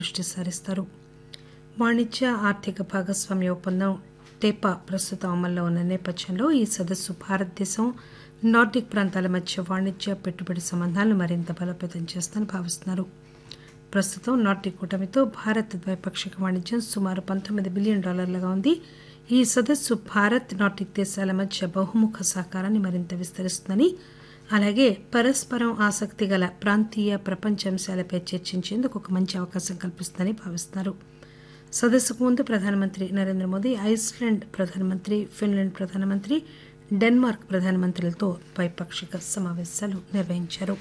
దృష్టి సారిస్తారు వాణిజ్య ఆర్థిక భాగస్వామ్య ఒప్పందం టేపా ప్రస్తుతం అమల్లో ఉన్న నేపథ్యంలో ఈ సదస్సు భారతదేశం నార్డిక్ ప్రాంతాల మధ్య వాణిజ్య పెట్టుబడి సంబంధాలను మరింత బలోపేతం చేస్తుందని భావిస్తున్నారు ప్రస్తుతం నార్డిక్ కూటమితో భారత్ ద్వైపాక్షిక వాణిజ్యం సుమారు పంతొమ్మిది బిలియన్ డాలర్లుగా ఉంది ఈ సదస్సు భారత్ నార్డిక్ దేశాల మధ్య బహుముఖ సహకారాన్ని మరింత విస్తరిస్తుందని అలాగే పరస్పరం ఆసక్తి గల ప్రాంతీయ ప్రపంచ అంశాలపై చర్చించేందుకు ఒక మంచి అవకాశం కల్పిస్తుందని భావిస్తున్నారు సదస్సుకు ముందు ప్రధానమంత్రి నరేంద్ర మోదీ ఐస్లాండ్ ప్రధానమంత్రి ఫిన్లాండ్ ప్రధానమంత్రి డెన్మార్క్ ప్రధానమంత్రులతో ద్వైపాక్షిక సమావేశాలు నిర్వహించారు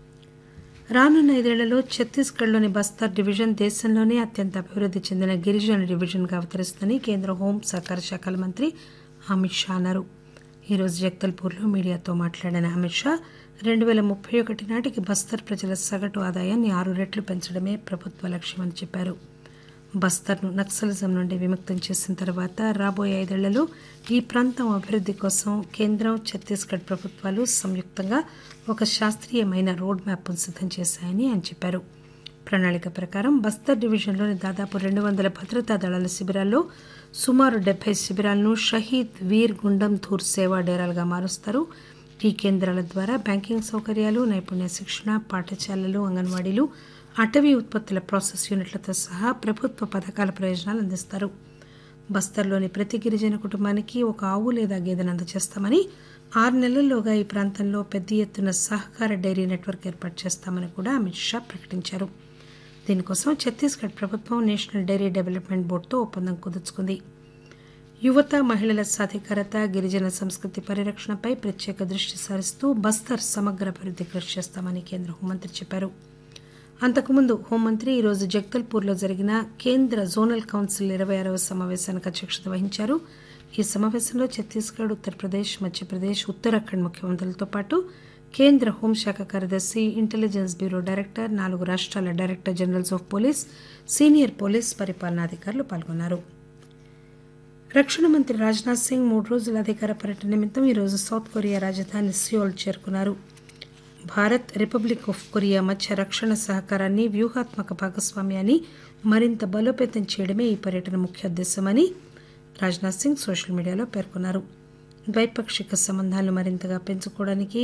రానున్న ఐదేళ్లలో ఛత్తీస్గఢ్లోని బస్తర్ డివిజన్ దేశంలోనే అత్యంత అభివృద్ది చెందిన గిరిజన డివిజన్గా అవతరిస్తుందని కేంద్ర హోం సహకార శాఖల మంత్రి అమిత్ షా అన్నారు ఈరోజు జగదల్పూర్లో మీడియాతో మాట్లాడిన అమిత్ షా రెండు పేల ముప్పై ఒకటి నాటికి బస్తర్ ప్రజల సగటు ఆదాయాన్ని ఆరు రెట్లు పెంచడమే ప్రభుత్వ లక్ష్యమని చెప్పారు బస్తర్ను నక్సలిజం నుండి విముక్తం చేసిన తర్వాత రాబోయే ఐదేళ్లలో ఈ ప్రాంతం అభివృద్ది కోసం కేంద్రం ఛత్తీస్గఢ్ ప్రభుత్వాలు సంయుక్తంగా ఒక శాస్త్రీయమైన రోడ్ మ్యాప్ను సిద్దం చేశాయని ఆయన చెప్పారు ప్రణాళిక ప్రకారం బస్తర్ డివిజన్లోని దాదాపు రెండు వందల భద్రతా దళాల శిబిరాల్లో సుమారు డెబ్బై శిబిరాలను షహీద్ వీర్ గుండం ధూర్ సేవా డేరాలుగా మారుస్తారు ఈ కేంద్రాల ద్వారా బ్యాంకింగ్ సౌకర్యాలు నైపుణ్య శిక్షణ పాఠశాలలు అంగన్వాడీలు అటవీ ఉత్పత్తుల ప్రాసెస్ యూనిట్లతో సహా ప్రభుత్వ పథకాల ప్రయోజనాలు అందిస్తారు బస్తర్లోని ప్రతి గిరిజన కుటుంబానికి ఒక ఆవు లేదా గేదెను అందజేస్తామని ఆరు నెలల్లోగా ఈ ప్రాంతంలో పెద్ద ఎత్తున సహకార డైరీ నెట్వర్క్ ఏర్పాటు చేస్తామని కూడా అమిత్ షా ప్రకటించారు దీనికోసం ఛత్తీస్గఢ్ ప్రభుత్వం నేషనల్ డైరీ డెవలప్మెంట్ బోర్డుతో ఒప్పందం కుదుర్చుకుంది యువత మహిళల సాధికారత గిరిజన సంస్కృతి పరిరక్షణపై ప్రత్యేక దృష్టి సారిస్తూ బస్తర్ సమగ్ర అభివృద్ది కృషి చేస్తామని కేంద్ర హోంమంత్రి చెప్పారు అంతకుముందు హోంమంత్రి ఈరోజు జగదల్పూర్లో జరిగిన కేంద్ర జోనల్ కౌన్సిల్ ఇరవై ఆరవ సమావేశానికి అధ్యక్షత వహించారు ఈ సమావేశంలో ఛత్తీస్గఢ్ ఉత్తరప్రదేశ్ మధ్యప్రదేశ్ ఉత్తరాఖండ్ ముఖ్యమంత్రులతో పాటు కేంద్ర హోంశాఖ కార్యదర్శి ఇంటెలిజెన్స్ బ్యూరో డైరెక్టర్ నాలుగు రాష్ట్రాల director generals of police senior police పరిపాలనాధికారులు పాల్గొన్నారు రక్షణ మంత్రి రాజ్నాథ్ సింగ్ మూడు రోజుల అధికార పర్యటన నిమిత్తం ఈరోజు సౌత్ కొరియా రాజధాని సియోల్ చేరుకున్నారు భారత్ రిపబ్లిక్ ఆఫ్ కొరియా మధ్య రక్షణ సహకారాన్ని వ్యూహాత్మక భాగస్వామ్యాన్ని మరింత బలోపేతం చేయడమే ఈ పర్యటన ముఖ్య ఉద్దేశమని రాజ్నాథ్ సింగ్ సోషల్ మీడియాలో పేర్కొన్నారు ద్వైపాక్షిక సంబంధాలను మరింతగా పెంచుకోవడానికి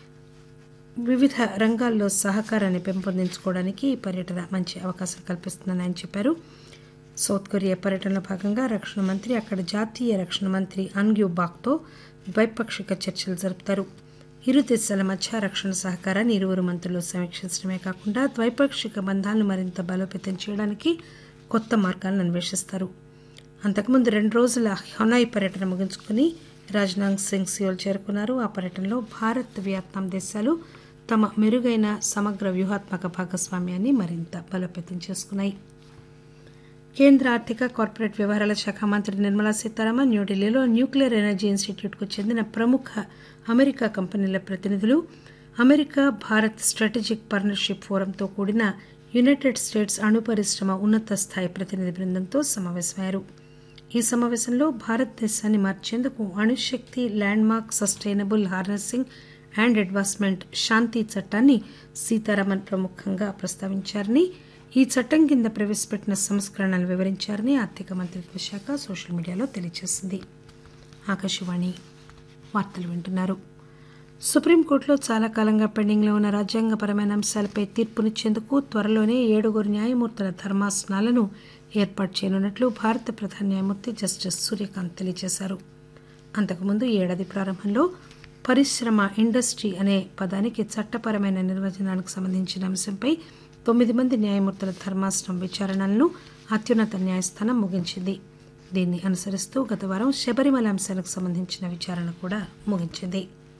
వివిధ రంగాల్లో సహకారాన్ని పెంపొందించుకోవడానికి ఈ పర్యటన మంచి అవకాశం కల్పిస్తుందని ఆయన చెప్పారు సౌత్ కొరియా పర్యటనలో భాగంగా రక్షణ మంత్రి అక్కడ జాతీయ రక్షణ మంత్రి అన్గ్యూ బాక్తో ద్వైపాక్షిక చర్చలు జరుపుతారు ఇరు దేశాల మధ్య రక్షణ సహకారాన్ని ఇరువురు మంత్రులు సమీక్షించడమే కాకుండా ద్వైపాక్షిక బంధాలను మరింత బలోపేతం చేయడానికి కొత్త మార్గాలను అన్వేషిస్తారు అంతకుముందు రెండు రోజుల హొనాయ్ పర్యటన ముగించుకుని రాజ్నాథ్ సింగ్ సియోల్ చేరుకున్నారు ఆ పర్యటనలో భారత్ వియత్నాం దేశాలు తమ మెరుగైన సమగ్ర వ్యూహాత్మక భాగస్వామ్యాన్ని మరింత బలోపేతం చేసుకున్నాయి కేంద్ర ఆర్థిక కార్పొరేట్ వ్యవహారాల శాఖ మంత్రి నిర్మలా సీతారామన్ న్యూఢిల్లీలో న్యూక్లియర్ ఎనర్జీ ఇన్స్టిట్యూట్కు చెందిన ప్రముఖ అమెరికా కంపెనీల ప్రతినిధులు అమెరికా భారత్ స్ట్రాటజిక్ పార్ట్నర్షిప్ ఫోరంతో కూడిన యునైటెడ్ స్టేట్స్ అణు పరిశ్రమ ఉన్నత స్థాయి ప్రతినిధి బృందంతో సమావేశమయ్యారు ఈ సమావేశంలో భారతదేశాన్ని మార్చేందుకు అణుశక్తి landmark sustainable harnessing and advancement శాంతి చట్టాన్ని సీతారామన్ ప్రముఖంగా ప్రస్తావించారని ఈ చట్టం కింద ప్రవేశపెట్టిన సంస్కరణలు వివరించారని ఆర్థిక మంత్రిత్వ శాఖ సోషల్ మీడియాలో తెలియజేసింది ఆకాశవాణి వార్తలు వింటున్నారు సుప్రీంకోర్టులో చాలా కాలంగా పెండింగ్లో ఉన్న రాజ్యాంగపరమైన అంశాలపై తీర్పునిచ్చేందుకు త్వరలోనే ఏడుగురు న్యాయమూర్తుల ధర్మాసనాలను ఏర్పాటు చేయనున్నట్లు భారత ప్రధాన న్యాయమూర్తి జస్టిస్ సూర్యకాంత్ తెలియజేశారు అంతకుముందు ఈ ఏడాది ప్రారంభంలో పరిశ్రమ ఇండస్ట్రీ అనే పదానికి చట్టపరమైన నిర్వచనానికి సంబంధించిన అంశంపై తొమ్మిది మంది న్యాయమూర్తుల ధర్మాసనం విచారణలను అత్యున్నత న్యాయస్థానం ముగించింది దీన్ని అనుసరిస్తూ గత వారం శబరిమల అంశానికి సంబంధించిన విచారణ కూడా ముగించింది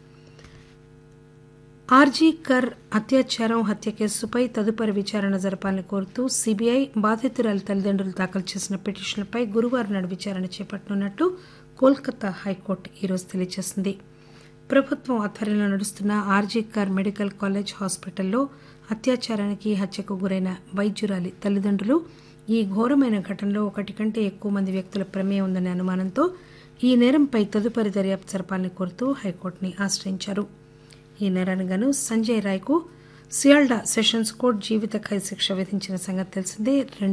ఆర్జీ కర్ అత్యాచారం హత్య కేసుపై తదుపరి విచారణ జరపాలని కోరుతూ సీబీఐ బాధితురాలి తల్లిదండ్రులు దాఖలు చేసిన పిటిషన్లపై గురువారం నాడు విచారణ చేపట్టనున్నట్లు కోల్కతా హైకోర్టు ఈరోజు తెలియజేసింది ప్రభుత్వం ఆధ్వర్యంలో నడుస్తున్న ఆర్జీ కర్ మెడికల్ కాలేజ్ హాస్పిటల్లో అత్యాచారానికి హత్యకు గురైన వైద్యురాలి తల్లిదండ్రులు ఈ ఘోరమైన ఘటనలో ఒకటి కంటే ఎక్కువ మంది వ్యక్తుల ప్రమేయం ఉందనే అనుమానంతో ఈ నేరంపై తదుపరి దర్యాప్తు జరపాలని కోరుతూ హైకోర్టుని ఆశ్రయించారు ఈ నేరానికి గాను సంజయ్ రాయ్కు సియాల్డా సెషన్స్ కోర్టు జీవిత ఖైదు శిక్ష విధించిన సంగతి తెలిసిందే